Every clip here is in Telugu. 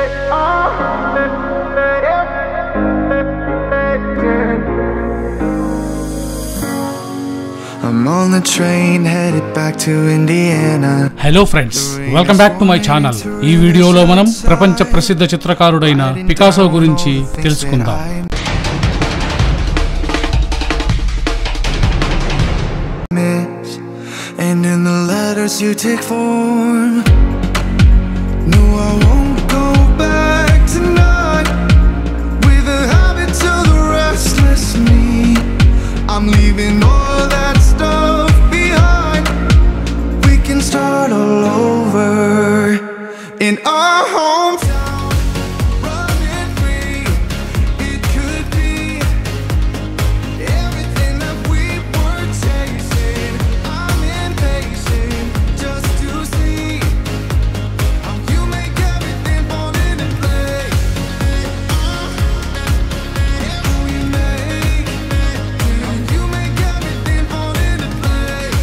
I'm on the train headed back to Indiana. Hello friends welcome back to my channel ఈ వీడియోలో మనం ప్రపంచ ప్రసిద్ధ చిత్రకారుడైన పికాసో గురించి తెలుసుకుందాం Miss, and in the letters you take form. No, I won't go back tonight with the habits of the restless me. I'm leaving all that stuff behind. We can start all over in our hometown. Running free, it could be. Everything that we were chasing, I'm impatient just to see how you make everything fall into place. How we make, how you make everything fall into place.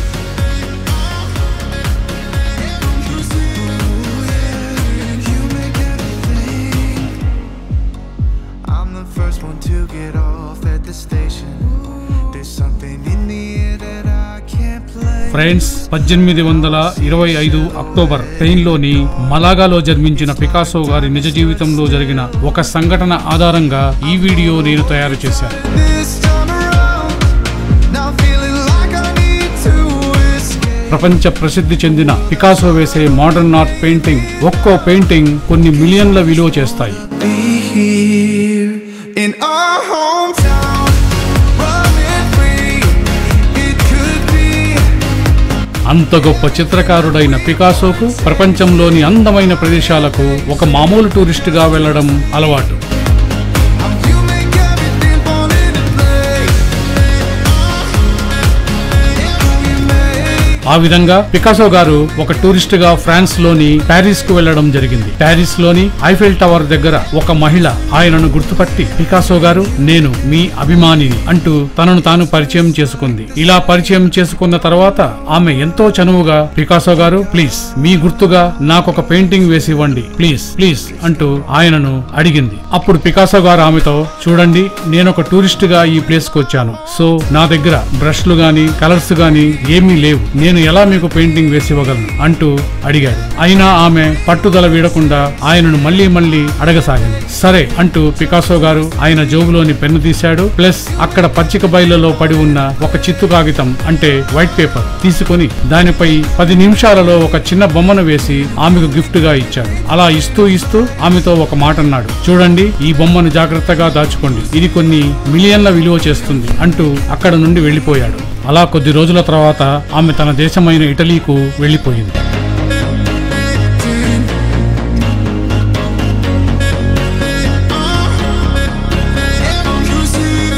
You see, you make everything. I'm the first one to get off at the station. There's something in the air that I can't play. Friends పద్దెనిమిది వందల ఇరవై ఐదు అక్టోబర్ స్పెయిన్లోని మలాగాలో జన్మించిన పికాసో గారి నిజ జీవితంలో జరిగిన ఒక సంఘటన ఆధారంగా ఈ వీడియో నేను తయారు చేశాను This time around, now feeling like I need to escape. ప్రపంచ ప్రసిద్ధి చెందిన పికాసో వేసే మోడర్న్ ఆర్ట్ పెయింటింగ్ ఒక్కో పెయింటింగ్ కొన్ని మిలియన్ల విలువ చేస్తాయి Be here in our hometown, running free. It could be. అంత గొప్ప చిత్రకారుడైన పికాసోకు ప్రపంచంలోని అందమైన ప్రదేశాలకు ఒక మామూలు టూరిస్టుగా వెళ్లడం అలవాటు How you make everything fall into place. How we make. ఆ విధంగా పికాసో గారు ఒక టూరిస్ట్ గా ఫ్రాన్స్ లోని ప్యారిస్ కు వెళ్లడం జరిగింది ప్యారిస్ లోని ఐఫెల్ టవర్ దగ్గర ఒక మహిళ ఆయనను గుర్తుపట్టి పికాసో గారు నేను మీ అభిమానిని అంటూ తనను తాను పరిచయం చేసుకుంది ఇలా పరిచయం చేసుకున్న తర్వాత ఆమె ఎంతో చనువుగా పికాసో గారు ప్లీజ్ మీ గుర్తుగా నాకొక పెయింటింగ్ వేసి ఇవ్వండి ప్లీజ్ ప్లీజ్ అంటూ ఆయనను అడిగింది అప్పుడు పికాసో గారు ఆమెతో చూడండి నేను ఒక టూరిస్ట్ గా ఈ ప్లేస్ కు వచ్చాను సో నా దగ్గర బ్రష్లు గాని కలర్స్ గాని ఏమీ లేవు నేను ఎలా మీకు పెయింటింగ్ వేసి ఇవ్వగలను అంటూ అడిగాడు అయినా ఆమె పట్టుదల వీడకుండా ఆయనను మళ్ళీ మళ్ళీ అడగసాగింది సరే అంటూ పికాసో గారు ఆయన జోబులోని పెన్ను తీశాడు ప్లస్ అక్కడ పచ్చిక బయలులో పడి ఉన్న ఒక చిత్తు కాగితం అంటే వైట్ పేపర్ తీసుకొని దానిపై పది నిమిషాలలో ఒక చిన్న బొమ్మను వేసి ఆమెకు గిఫ్ట్ గా ఇచ్చాడు అలా ఇస్తూ ఇస్తూ ఆమెతో ఒక మాట అన్నాడు చూడండి ఈ బొమ్మను జాగ్రత్తగా దాచుకోండి ఇది కొన్ని మిలియన్ల విలువ చేస్తుంది అంటూ అక్కడ నుండి వెళ్లిపోయాడు అలా కొద్ది రోజుల తర్వాత ఆమె తన దేశమైన ఇటలీకు వెళ్లిపోయింది You see.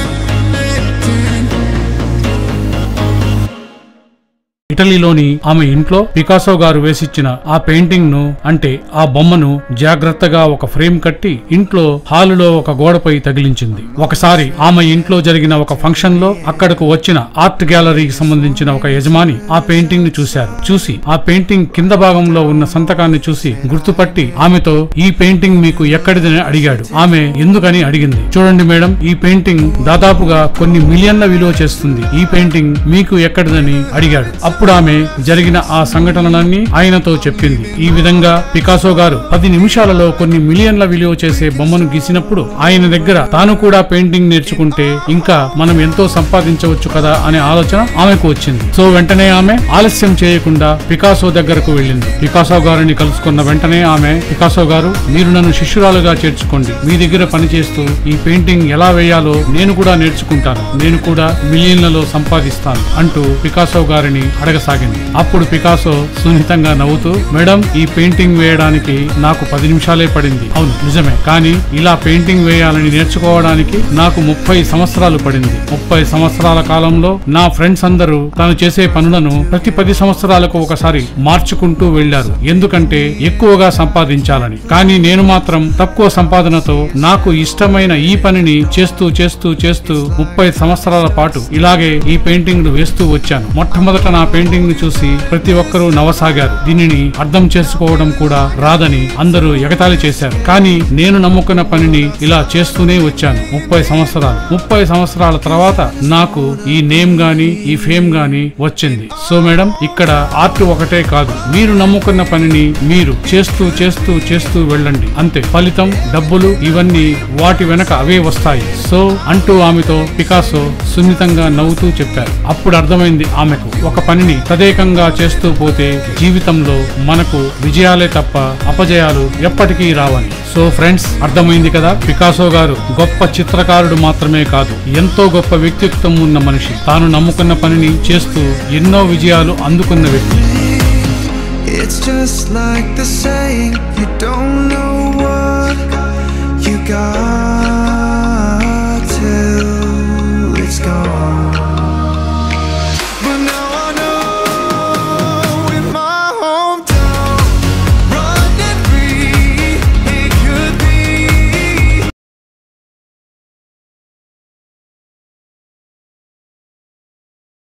ఇటలీలోని ఆమె ఇంట్లో పికాసో గారు వేసిచ్చిన ఆ పెయింటింగ్ ను అంటే ఆ బొమ్మను జాగ్రత్తగా ఒక ఫ్రేమ్ కట్టి ఇంట్లో హాలులో ఒక గోడపై తగిలించింది ఒకసారి ఆమె ఇంట్లో జరిగిన ఒక ఫంక్షన్ లో అక్కడకు వచ్చిన ఆర్ట్ గ్యాలరీకి సంబంధించిన ఒక యజమాని ఆ పెయింటింగ్ ని చూశారు చూసి ఆ పెయింటింగ్ కింద భాగంలో ఉన్న సంతకాన్ని చూసి గుర్తుపట్టి ఆమెతో ఈ పెయింటింగ్ మీకు ఎక్కడిదని అడిగాడు ఆమె ఎందుకని అడిగింది చూడండి మేడం ఈ పెయింటింగ్ దాదాపుగా కొన్ని మిలియన్ల విలువ చేస్తుంది ఈ పెయింటింగ్ మీకు ఎక్కడిదని అడిగాడు అప్పుడు ఆమె జరిగిన ఆ సంఘటనలన్నీ ఆయనతో చెప్పింది ఈ విధంగా పికాసో గారు పది నిమిషాలలో కొన్ని మిలియన్ల విలువ చేసే బొమ్మను గీసినప్పుడు ఆయన దగ్గర తాను కూడా పెయింటింగ్ నేర్చుకుంటే ఇంకా మనం ఎంతో సంపాదించవచ్చు కదా అనే ఆలోచన ఆమెకు వచ్చింది సో వెంటనే ఆమె ఆలస్యం చేయకుండా పికాసో దగ్గరకు వెళ్ళింది పికాసో గారిని కలుసుకున్న వెంటనే ఆమె పికాసో గారు మీరు నన్ను శిష్యురాలుగా చేర్చుకోండి మీ దగ్గర పనిచేస్తూ ఈ పెయింటింగ్ ఎలా వేయాలో నేను కూడా నేర్చుకుంటాను నేను కూడా మిలియన్లలో సంపాదిస్తాను అంటూ పికాసో గారిని అడగసాగింది అప్పుడు పికాసో సున్నితంగా నవ్వుతూ మేడం ఈ పెయింటింగ్ వేయడానికి నాకు పది నిమిషాలే పడింది అవును నిజమే కానీ ఇలా పెయింటింగ్ వేయాలని నేర్చుకోవడానికి నాకు ముప్పై సంవత్సరాలు పడింది ముప్పై సంవత్సరాల కాలంలో నా ఫ్రెండ్స్ అందరూ తాను చేసే పనులను ప్రతి పది సంవత్సరాలకు ఒకసారి మార్చుకుంటూ వెళ్లారు ఎందుకంటే ఎక్కువగా సంపాదించాలని కానీ నేను మాత్రం తక్కువ సంపాదనతో నాకు ఇష్టమైన ఈ పనిని చేస్తూ చేస్తూ చేస్తూ ముప్పై సంవత్సరాల పాటు ఇలాగే ఈ పెయింటింగ్లు వేస్తూ వచ్చాను మొట్టమొదట నా పెయింటింగ్ పెయింటింగ్ ను చూసి ప్రతి ఒక్కరూ నవసాగారు దీనిని అర్థం చేసుకోవడం కూడా రాదని అందరూ ఎగతాళి చేశారు కానీ నేను నమ్ముకున్న పనిని ఇలా చేస్తూనే వచ్చాను ముప్పై సంవత్సరాలు ముప్పై సంవత్సరాల తర్వాత నాకు ఈ నేమ్ గాని ఈ ఫేమ్ గాని వచ్చింది సో మేడం ఇక్కడ ఆర్ట్ ఒకటే కాదు మీరు నమ్ముకున్న పనిని మీరు చేస్తూ చేస్తూ చేస్తూ వెళ్ళండి అంతే ఫలితం డబ్బులు ఇవన్నీ వాటి వెనక అవే వస్తాయి సో అంటూ ఆమెతో పికాసో సున్నితంగా నవ్వుతూ చెప్పారు అప్పుడు అర్థమైంది ఆమెకు ఒక పనిని తదేకంగా చేస్తూ పోతే జీవితంలో మనకు విజయాలే తప్ప అపజయాలు ఎప్పటికీ రావని సో ఫ్రెండ్స్ అర్థమైంది కదా పికాసో గారు గొప్ప చిత్రకారుడు మాత్రమే కాదు ఎంతో గొప్ప వ్యక్తిత్వం ఉన్న మనిషి తాను నమ్ముకున్న పనిని చేస్తూ ఎన్నో విజయాలు అందుకున్న వ్యక్తి It's just like the saying, you don't